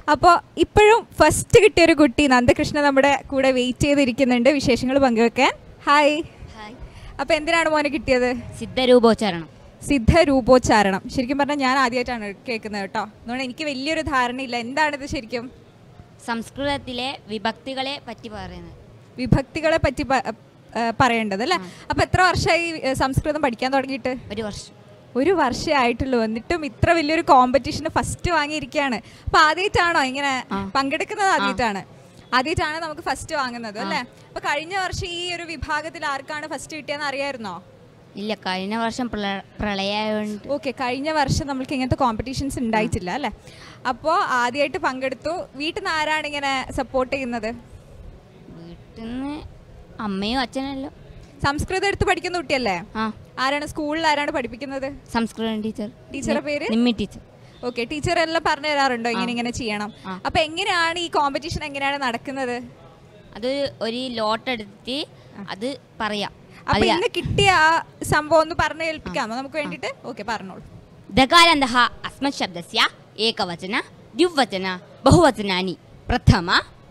അപ്പോൾ ഇപ്പോഴും ഫസ്റ്റ് കിട്ടിയൊരു കുട്ടി നന്ദകൃഷ്ണ നമ്മുടെ കൂടെ വെയിറ്റ് ചെയ്തിരിക്കുന്നുണ്ട് വിശേഷങ്ങൾ പങ്കുവെക്കാൻ ഹായ് ഹായ് അപ്പോൾ എന്തിനാണ് മോനെ കിട്ടിയത് സിദ്ധരൂപോച്ചാരണം സിദ്ധ രൂപോച്ചാരണം ശരിക്കും പറഞ്ഞാൽ ഞാൻ ആദ്യമായിട്ടാണ് കേൾക്കുന്നത് കേട്ടോ അതുകൊണ്ട് എനിക്ക് വലിയൊരു ധാരണയില്ല എന്താണിത് ശരിക്കും സംസ്കൃതത്തിലെ വിഭക്തികളെ പറ്റി പറയുന്നത് വിഭക്തികളെ പറ്റി പ- ഏ, പറയേണ്ടത് അല്ലേ അപ്പോൾ എത്ര വർഷമായി ഏ, സംസ്കൃതം പഠിക്കാൻ തുടങ്ങിയിട്ട് ഒരു വർഷം ഒരു വർഷമേ ആയിട്ടുള്ളൂ എന്നിട്ടും ഇത്ര വലിയൊരു കോമ്പറ്റീഷന് ഫസ്റ്റ് വാങ്ങിയിരിക്കുകയാണ് അപ്പൊ ആദ്യമായിട്ടാണോ ഇങ്ങനെ പങ്കെടുക്കുന്നത് ആദ്യമായിട്ടാണ് ആദ്യമായിട്ടാണ് നമുക്ക് ഫസ്റ്റ് വാങ്ങുന്നത് അല്ലേ അപ്പൊ കഴിഞ്ഞ വർഷം ഈ ഒരു വിഭാഗത്തിൽ ആർക്കാണ് ഫസ്റ്റ് കിട്ടിയെന്ന് അറിയായിരുന്നോ ഇല്ല കഴിഞ്ഞ വർഷം പ്രള- പ്രളയമായോണ്ട് ഓക്കെ കഴിഞ്ഞ വർഷം നമുക്ക് ഇങ്ങനത്തെ കോമ്പറ്റീഷൻസ് ഉണ്ടായിട്ടില്ല അല്ലേ അപ്പോൾ ആദ്യമായിട്ട് പങ്കെടുത്തു വീട്ടിൽ നിന്ന് ആരാണ് ഇങ്ങനെ സപ്പോർട്ട് ചെയ്യുന്നത് വീട്ടിൽ നിന്ന് അമ്മയും അച്ഛനല്ലോ സംസ്കൃതം എടുത്ത് പഠിക്കുന്ന കുട്ടിയല്ലേ ആ ആരാണ് സ്കൂളിൽ ആരാണ് പഠിപ്പിക്കുന്നത് സംസ്കൃതം ടീച്ചർ ടീച്ചറുടെ പേര് നിമ്മി ടീച്ചർ ഓക്കെ ടീച്ചർ എല്ലാം പറഞ്ഞു തരാറുണ്ടോ ഇങ്ങനെ ഇങ്ങനെ ചെയ്യണം ആ. അപ്പൊ എങ്ങനെയാണ് ഈ കോമ്പറ്റീഷൻ എങ്ങനെയാണ് നടക്കുന്നത് അത് ഒരു ലോട്ട് എടുത്തിട്ട് അത് പറയാം അപ്പൊ അത് ഇന്ന് കിട്ടിയ ആ സംഭവം ഒന്ന് പറഞ്ഞു കേൾപ്പിക്കാമോ നമുക്ക് വേണ്ടിട്ട് ഓക്കെ പറഞ്ഞോളൂ ദകാരന്തഃ അസ്മത് ശബ്ദസ്യ ഏകവചന ദ്വിവചന ബഹുവചനാനി പ്രഥമ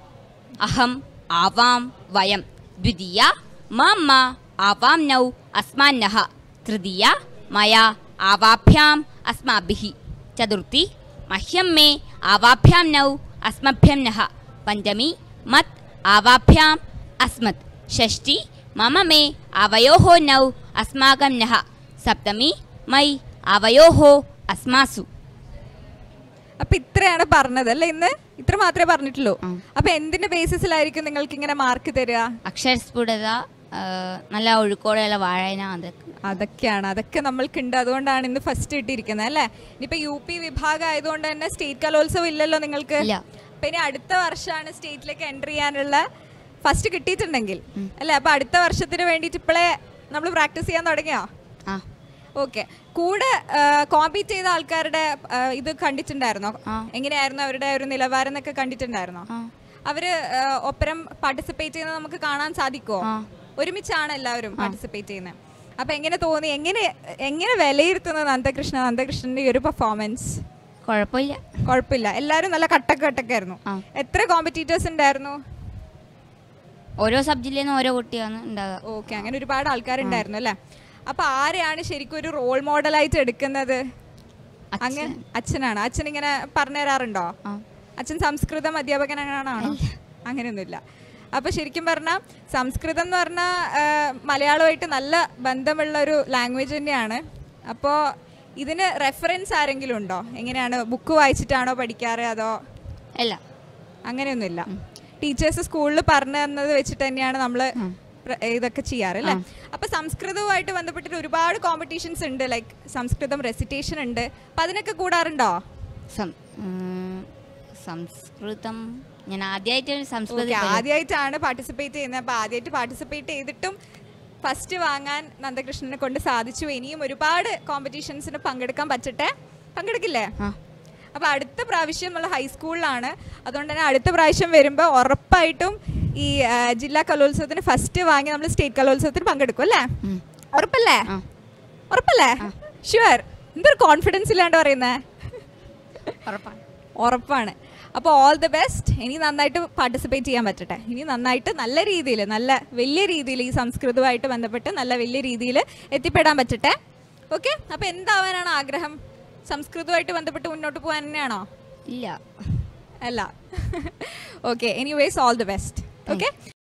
അഹം ആവാം വയം ദ്വിതീയ മമ ആവാം നൗ അസ്മാന്നഃ തൃതീയ മയാ ആവാഭ്യാം അസ്മാഭിः ചതുർത്ഥി മഹ്യം മേ ആവാഭ്യാം നൗ അസ്മഭ്യം നഃ പഞ്ചമി മത് ആവാഭ്യാം അസ്മത് ഷഷ്ടി മമ മേ അവയോः നൗ അസ്മാകം നഃ സപ്തമി മൈ അവയോഹോ അസ്മാസു അപ്പൊ ഇത്രയാണ് പറഞ്ഞത് അല്ലേ ഇന്ന് ഇത്ര മാത്രമേ പറഞ്ഞിട്ടുള്ളൂ ആ. അപ്പൊ എന്തിന്റെ ബേസിസിലായിരിക്കും നിങ്ങൾക്ക് ഇങ്ങനെ മാർക്ക് തരിക അക്ഷരസ്ഫുടത ആ, നല്ല ഒഴുക്കോടെയുള്ള വായന അതൊക്കെ അതൊക്കെയാണ് അതൊക്കെ നമ്മൾക്കുണ്ട് അതുകൊണ്ടാണ് ഇന്ന് ഫസ്റ്റ് കിട്ടിയിരിക്കുന്നത് അല്ലേ ഇനിയിപ്പോ യു പി വിഭാഗം ആയതുകൊണ്ട് തന്നെ സ്റ്റേറ്റ് കലോത്സവം ഇല്ലല്ലോ നിങ്ങൾക്ക് ഇല്ല. അപ്പൊ ഇനി അടുത്ത വർഷമാണ് സ്റ്റേറ്റിലേക്ക് എൻ്റർ ചെയ്യാനുള്ള ഫസ്റ്റ് കിട്ടിയിട്ടുണ്ടെങ്കിൽ അല്ലേ അപ്പൊ അടുത്ത വർഷത്തിന് വേണ്ടിയിട്ട് ഇപ്പോഴേ നമ്മൾ പ്രാക്ടീസ് ചെയ്യാൻ തുടങ്ങിയോ ആ ഓക്കെ കൂടെ കോമ്പീറ്റ് ചെയ്ത ആൾക്കാരുടെ ആ, ഇത് കണ്ടിട്ടുണ്ടായിരുന്നോ ആ. എങ്ങനെയായിരുന്നു അവരുടെ ഒരു നിലവാരം എന്നൊക്കെ കണ്ടിട്ടുണ്ടായിരുന്നോ ആ. അവര് ആ, ഒപ്പരം പാർട്ടിസിപ്പേറ്റ് ചെയ്യുന്നത് നമുക്ക് കാണാൻ സാധിക്കുമോ ആ. ഒരുമിച്ചാണ് എല്ലാവരും പാർട്ടിസിപ്പേറ്റ് ചെയ്യുന്നത് അപ്പൊ എങ്ങനെ തോന്നി എങ്ങനെ എങ്ങനെ വിലയിരുത്തുന്നു നന്ദകൃഷ്ണ നന്ദകൃഷ്ണന്റെ ഈ ഒരു പെർഫോമൻസ് കുഴപ്പമില്ല കുഴപ്പമില്ല എല്ലാവരും നല്ല കട്ടക്ക് കട്ടക്കായിരുന്നു ആ. എത്ര കോമ്പറ്റീറ്റേഴ്സ് ഉണ്ടായിരുന്നു ഓരോ സബ്ജിയിൽ നിന്നും ഓരോ കുട്ടിയാണ് ഉണ്ടാകുക ഓക്കെ അങ്ങനെ ഒരുപാട് ആൾക്കാരുണ്ടായിരുന്നു അല്ലേ അപ്പൊ ആരെയാണ് ശരിക്കും ഒരു റോൾ മോഡലായിട്ട് എടുക്കുന്നത് അങ്ങനെ അച്ഛനാണ് അച്ഛൻ ഇങ്ങനെ പറഞ്ഞു തരാറുണ്ടോ ആ. അച്ഛൻ സംസ്കൃതം അധ്യാപകനാണോ അങ്ങനെയൊന്നുമില്ല അപ്പൊ ശരിക്കും പറഞ്ഞാൽ സംസ്കൃതം എന്ന് പറഞ്ഞാൽ മലയാളമായിട്ട് നല്ല ബന്ധമുള്ള ഒരു ലാംഗ്വേജ് തന്നെയാണ് അപ്പോൾ ഇതിന് റെഫറൻസ് ആരെങ്കിലും ഉണ്ടോ എങ്ങനെയാണ് ബുക്ക് വായിച്ചിട്ടാണോ പഠിക്കാറ് അതോ അല്ല അങ്ങനെയൊന്നുമില്ല ടീച്ചേഴ്സ് സ്കൂളിൽ പറഞ്ഞു തന്നത് വെച്ചിട്ട് തന്നെയാണ് നമ്മൾ ഇതൊക്കെ ചെയ്യാറ് അല്ലേ അപ്പൊ സംസ്കൃതവുമായിട്ട് ബന്ധപ്പെട്ടിട്ട് ഒരുപാട് കോമ്പറ്റീഷൻസ് ഉണ്ട് ലൈക്ക് സംസ്കൃതം റെസിറ്റേഷൻ ഉണ്ട് അപ്പൊ അതിനൊക്കെ കൂടാറുണ്ടോ സം- ഉം, സംസ്കൃതം ഞാൻ ആദ്യമായിട്ട് സംസ്കൃതം ഓക്കെ ആദ്യമായിട്ടാണ് പാർട്ടിസിപ്പേറ്റ് ചെയ്യുന്നത് അപ്പൊ ആദ്യമായിട്ട് പാർട്ടിസിപ്പേറ്റ് ചെയ്തിട്ടും ഫസ്റ്റ് വാങ്ങാൻ നന്ദകൃഷ്ണനെ കൊണ്ട് സാധിച്ചു ഇനിയും ഒരുപാട് കോമ്പറ്റീഷൻസിന് പങ്കെടുക്കാൻ പറ്റട്ടെ പങ്കെടുക്കില്ലേ ആ അപ്പോൾ അടുത്ത പ്രാവശ്യം നമ്മൾ ഹൈസ്കൂളിലാണ് അതുകൊണ്ട് തന്നെ അടുത്ത പ്രാവശ്യം വരുമ്പോൾ ഉറപ്പായിട്ടും ഈ ആ, ജില്ലാ കലോത്സവത്തിന് ഫസ്റ്റ് വാങ്ങി നമ്മൾ സ്റ്റേറ്റ് കലോത്സവത്തിന് പങ്കെടുക്കും അല്ലേ ഉം. ഉറപ്പല്ലേ ആ. ഉറപ്പല്ലേ ഷുവർ എന്തൊരു കോൺഫിഡൻസ് ഇല്ലാണ്ട് പറയുന്നേ ഉറപ്പാണ് ഉറപ്പാണ് അപ്പോൾ ഓൾ ദി ബെസ്റ്റ് ഇനി നന്നായിട്ട് പാർട്ടിസിപ്പേറ്റ് ചെയ്യാൻ പറ്റട്ടെ ഇനി നന്നായിട്ട് നല്ല രീതിയിൽ നല്ല വലിയ രീതിയിൽ ഈ സംസ്കൃതവുമായിട്ട് ബന്ധപ്പെട്ട് നല്ല വലിയ രീതിയിൽ എത്തിപ്പെടാൻ പറ്റട്ടെ ഓക്കെ അപ്പോൾ എന്താവാനാണ് ആഗ്രഹം സംസ്കൃതവുമായിട്ട് ബന്ധപ്പെട്ട് മുന്നോട്ട് പോകാൻ തന്നെയാണോ ഇല്ല അല്ല okay anyways all the best okay